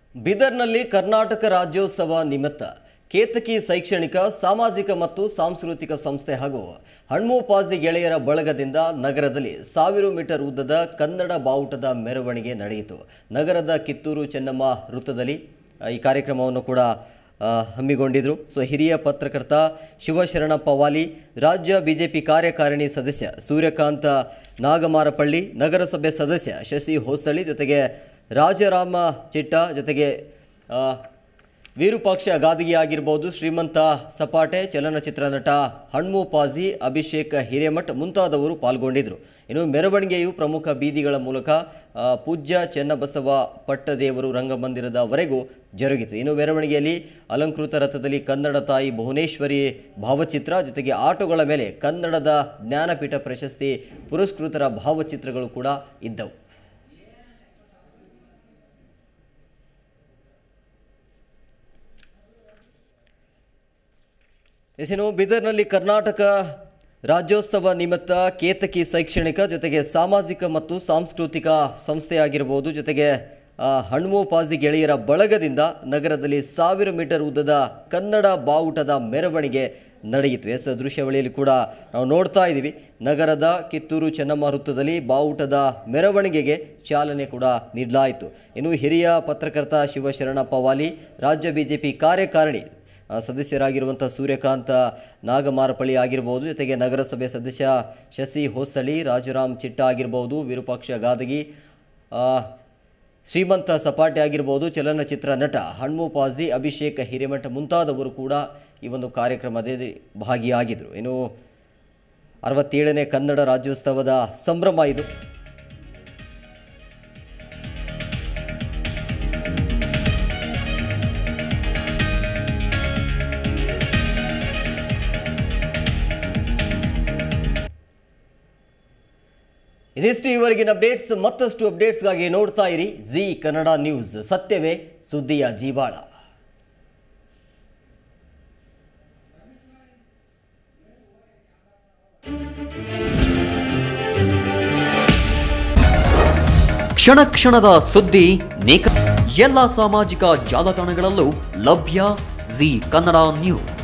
ಬೀದರ್ನಲ್ಲಿ ಕರ್ನಾಟಕ ರಾಜ್ಯೋತ್ಸವ ನಿಮಿತ್ತ ಕೇತಕಿ ಶೈಕ್ಷಣಿಕ ಸಾಮಾಜಿಕ ಮತ್ತು ಸಾಂಸ್ಕೃತಿಕ ಸಂಸ್ಥೆ ಹಾಗೂ ಹಣ್ಮೋಪಾಜಿ ಗೆಳೆಯರ ಬಳಗದಿಂದ ನಗರದಲ್ಲಿ ಸಾವಿರ ಮೀಟರ್ ಉದ್ದದ ಕನ್ನಡ ಬಾವುಟದ ಮೆರವಣಿಗೆ ನಡೆಯಿತು ನಗರದ ಕಿತ್ತೂರು ಚೆನ್ನಮ್ಮ ವೃತ್ತದಲ್ಲಿ ಆ, ಈ ಕಾರ್ಯಕ್ರಮವನ್ನು ಕೂಡ ಆ, ಹಮ್ಮಿಕೊಂಡಿದ್ರು ಸೊ ಹಿರಿಯ ಪತ್ರಕರ್ತ ಶಿವಶರಣ ಪವಾಲಿ ರಾಜ್ಯ ಬಿಜೆಪಿ ಕಾರ್ಯಕಾರಿಣಿ ಸದಸ್ಯ ಸೂರ್ಯಕಾಂತ ನಾಗಮಾರಪಳ್ಳಿ ನಗರಸಭೆ ಸದಸ್ಯ ಶಶಿ ಹೋಸಳಿ ಜೊತೆಗೆ ರಾಜರಾಮ ಚಿಟ್ಟ ಜೊತೆಗೆ ಆ, ವಿರೂಪಾಕ್ಷ ಗಾದಿಗೆ ಆಗಿರ್ಬೋದು ಶ್ರೀಮಂತ ಸಪಾಟೆ ಚಲನಚಿತ್ರ ನಟ ಹಣ್ಮು ಪಾಜಿ ಅಭಿಷೇಕ್ ಹಿರೇಮಠ್ ಮುಂತಾದವರು ಪಾಲ್ಗೊಂಡಿದ್ದರು ಇನ್ನು ಮೆರವಣಿಗೆಯು ಪ್ರಮುಖ ಬೀದಿಗಳ ಮೂಲಕ ಆ, ಪೂಜ್ಯ ಚೆನ್ನಬಸವ ಪಟ್ಟದೇವರು ರಂಗಮಂದಿರದವರೆಗೂ ಜರುಗಿತು ಇನ್ನು ಮೆರವಣಿಗೆಯಲ್ಲಿ ಅಲಂಕೃತ ರಥದಲ್ಲಿ ಕನ್ನಡ ತಾಯಿ ಭುವನೇಶ್ವರಿ ಭಾವಚಿತ್ರ ಜೊತೆಗೆ ಆಟೋಗಳ ಮೇಲೆ ಕನ್ನಡದ ಜ್ಞಾನಪೀಠ ಪ್ರಶಸ್ತಿ ಪುರಸ್ಕೃತರ ಭಾವಚಿತ್ರಗಳು ಕೂಡ ಇದ್ದವು ಎಸ್ ಇನ್ನು ಬೀದರ್ನಲ್ಲಿ ಕರ್ನಾಟಕ ರಾಜ್ಯೋತ್ಸವ ನಿಮಿತ್ತ ಕೇತಕಿ ಶೈಕ್ಷಣಿಕ ಜೊತೆಗೆ ಸಾಮಾಜಿಕ ಮತ್ತು ಸಾಂಸ್ಕೃತಿಕ ಸಂಸ್ಥೆಯಾಗಿರ್ಬೋದು ಜೊತೆಗೆ ಆ, ಹಣ್ಮೋಪಾಜಿ ಗೆಳೆಯರ ಬಳಗದಿಂದ ನಗರದಲ್ಲಿ ಸಾವಿರ ಮೀಟರ್ ಉದ್ದದ ಕನ್ನಡ ಬಾವುಟದ ಮೆರವಣಿಗೆ ನಡೆಯಿತು ಎಸ್ ದೃಶ್ಯಾವಳಿಯಲ್ಲಿ ಕೂಡ ನಾವು ನೋಡ್ತಾ ಇದ್ದೀವಿ ನಗರದ ಕಿತ್ತೂರು ಚೆನ್ನಮ್ಮ ವೃತ್ತದಲ್ಲಿ ಬಾವುಟದ ಮೆರವಣಿಗೆಗೆ ಚಾಲನೆ ಕೂಡ ನೀಡಲಾಯಿತು ಇನ್ನು ಹಿರಿಯ ಪತ್ರಕರ್ತ ಶಿವಶರಣ ಪವಾಲಿ ರಾಜ್ಯ ಬಿಜೆಪಿ ಕಾರ್ಯಕಾರಿಣಿ ಆ, ಸದಸ್ಯರಾಗಿರುವಂಥ ಸೂರ್ಯಕಾಂತ ನಾಗಮಾರಪಳ್ಳಿ ಆಗಿರ್ಬೋದು ಜೊತೆಗೆ ನಗರಸಭೆ ಸದಸ್ಯ ಶಶಿ ಹೋಸಳಿ ರಾಜರಾಮ್ ಚಿಟ್ಟ ಆಗಿರ್ಬೋದು ವಿರೂಪಾಕ್ಷ ಗಾದಗಿ ಆ, ಶ್ರೀಮಂತ ಸಪಾಟೆ ಆಗಿರ್ಬೋದು ಚಲನಚಿತ್ರ ನಟ ಹಣ್ಮು ಪಾಜಿ ಅಭಿಷೇಕ್ ಹಿರೇಮಠ ಮುಂತಾದವರು ಕೂಡ ಈ ಒಂದು ಕಾರ್ಯಕ್ರಮದಲ್ಲಿ ಭಾಗಿಯಾಗಿದ್ದರು ಇನ್ನು ಅರವತ್ತೇಳನೇ ಕನ್ನಡ ರಾಜ್ಯೋತ್ಸವದ ಸಂಭ್ರಮ ಇದು ಇದಿಷ್ಟು ಇವರೆಗಿನ ಅಪ್ಡೇಟ್ಸ್ ಮತ್ತಷ್ಟು ಅಪ್ಡೇಟ್ಸ್ಗಾಗಿ ನೋಡ್ತಾ ಇರಿ ಜಿ ಕನ್ನಡ ನ್ಯೂಸ್ ಸತ್ಯವೇ ಸುದ್ದಿಯ ಜೀವಾಳ ಕ್ಷಣ ಕ್ಷಣದ ಸುದ್ದಿ ನಿಖ ಎಲ್ಲ ಸಾಮಾಜಿಕ ಜಾಲತಾಣಗಳಲ್ಲೂ ಲಭ್ಯ ಜಿ ಕನ್ನಡ ನ್ಯೂಸ್